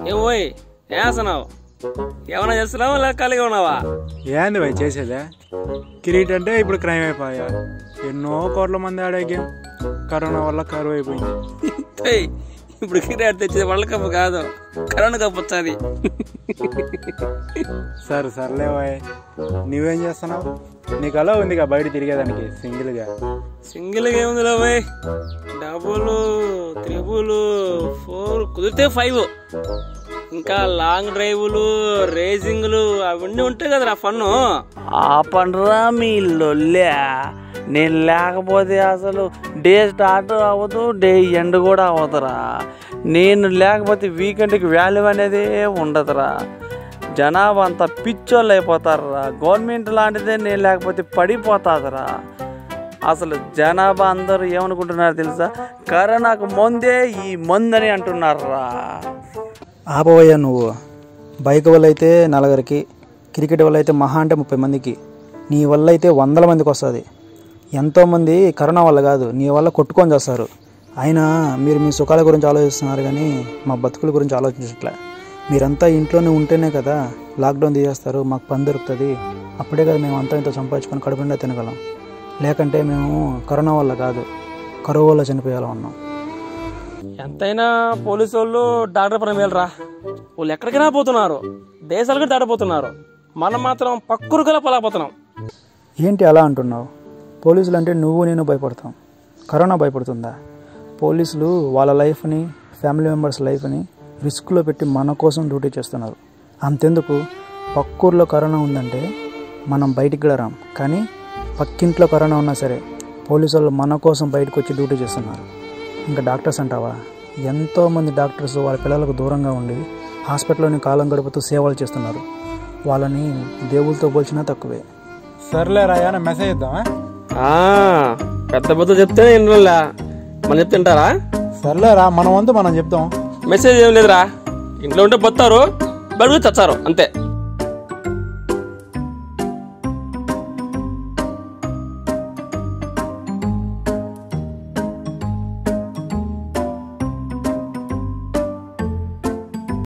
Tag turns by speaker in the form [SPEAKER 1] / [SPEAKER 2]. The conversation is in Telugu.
[SPEAKER 1] ఏం పోయి ఏం చేస్తున్నావు ఏమైనా చేస్తున్నావా లేక ఖాళీగా ఉన్నావా
[SPEAKER 2] ఏంది భయ్ చేసేదే కిరీట్ అంటే ఇప్పుడు క్రైమ్ అయిపోయా ఎన్నో కోట్ల మంది ఆడే గేమ్ కరోనా వల్ల కరువు అయిపోయింది
[SPEAKER 1] ఏయ్, ఇప్పుడు క్రికెట్ తెచ్చేది వరల్డ్ కప్ కాదు కరోనా కప్ వచ్చాది
[SPEAKER 2] సరే సర్లే భయ్ నువ్వేం చేస్తున్నావు నీకు అలా ఉందిగా బయట తిరిగేదానికి సింగిల్గా
[SPEAKER 1] సింగిల్ గా ఏముందిలే పోయి డబుల్ త్రిబుల్ ఫోర్ కుదిరితే ఫైవ్ ఇంకా లాంగ్ డ్రైవ్లు రేసింగ్లు అవన్నీ ఉంటాయి కదరా ఫన్
[SPEAKER 3] ఆపండ్రా మీ లొల్లే నేను లేకపోతే అసలు డే స్టార్ట్ అవ్వదు డే ఎండ్ కూడా అవ్వదురా నేను లేకపోతే వీకెండ్కి వాల్యూ అనేది ఉండదురా జనాభా అంతా పిచ్చోళ్ళు అయిపోతారా గవర్నమెంట్ లాంటిదే నేను లేకపోతే పడిపోతాదిరా అసలు జనాభా అందరూ ఏమనుకుంటున్నారు తెలుసా కరోనాకు ముందే ఈ మందని అంటున్నారా
[SPEAKER 4] ఆపవయ్యా నువ్వు బైక్ వల్ల అయితే నలుగురికి క్రికెట్ వల్ల అయితే మహా అంటే ముప్పై మందికి నీ వల్ల అయితే వందల మందికి వస్తుంది ఎంతోమంది కరోనా వల్ల కాదు నీ వల్ల కొట్టుకొని చేస్తారు అయినా మీరు మీ సుఖాల గురించి ఆలోచిస్తున్నారు కానీ మా బతుకుల గురించి ఆలోచించట్లే మీరంతా ఇంట్లోనే ఉంటేనే కదా లాక్డౌన్ తీసేస్తారు మాకు పని దొరుకుతుంది అప్పుడే కదా మేము అంతా ఇంత సంపాదించుకొని కడుపు నిండా తినగలం లేకంటే మేము కరోనా వల్ల కాదు కరువు వల్ల చనిపోయేలా ఉన్నాం
[SPEAKER 1] ఎంతైనా పోలీసు వాళ్ళు డాక్టర్ పని మేలరా వాళ్ళు ఎక్కడికైనా పోతున్నారు దేశాలకు దాటిపోతున్నారు మనం మాత్రం పక్కురు కల పలాపోతున్నాం
[SPEAKER 4] ఏంటి అలా అంటున్నావు పోలీసులు అంటే నువ్వు నేను భయపడతాం కరోనా భయపడుతుందా పోలీసులు వాళ్ళ లైఫ్ని ఫ్యామిలీ మెంబర్స్ లైఫ్ని రిస్క్లో పెట్టి మన కోసం డ్యూటీ చేస్తున్నారు అంతెందుకు పక్కూర్లో కరోనా ఉందంటే మనం బయటికి కూడా రాం కానీ పక్కింట్లో కరోనా ఉన్నా సరే పోలీసు వాళ్ళు మన కోసం బయటకు వచ్చి డ్యూటీ చేస్తున్నారు ఇంకా డాక్టర్స్ అంటావా ఎంతోమంది డాక్టర్స్ వాళ్ళ పిల్లలకు దూరంగా ఉండి హాస్పిటల్లోని కాలం గడుపుతూ సేవలు చేస్తున్నారు వాళ్ళని దేవుళ్ళతో పోల్చినా తక్కువే
[SPEAKER 2] సర్లే రాయా మెసేజ్ ఇద్దామా
[SPEAKER 1] ఆ, పెద్ద పెద్ద చెప్తేనే ఇంట్లో మనం చెప్తుంటారా
[SPEAKER 2] సర్లే రా మన వంతు మనం చెప్తాం
[SPEAKER 1] మెసేజ్ ఏం లేదురా ఇంట్లో ఉంటే పోతారు బడుగు చచ్చారు అంతే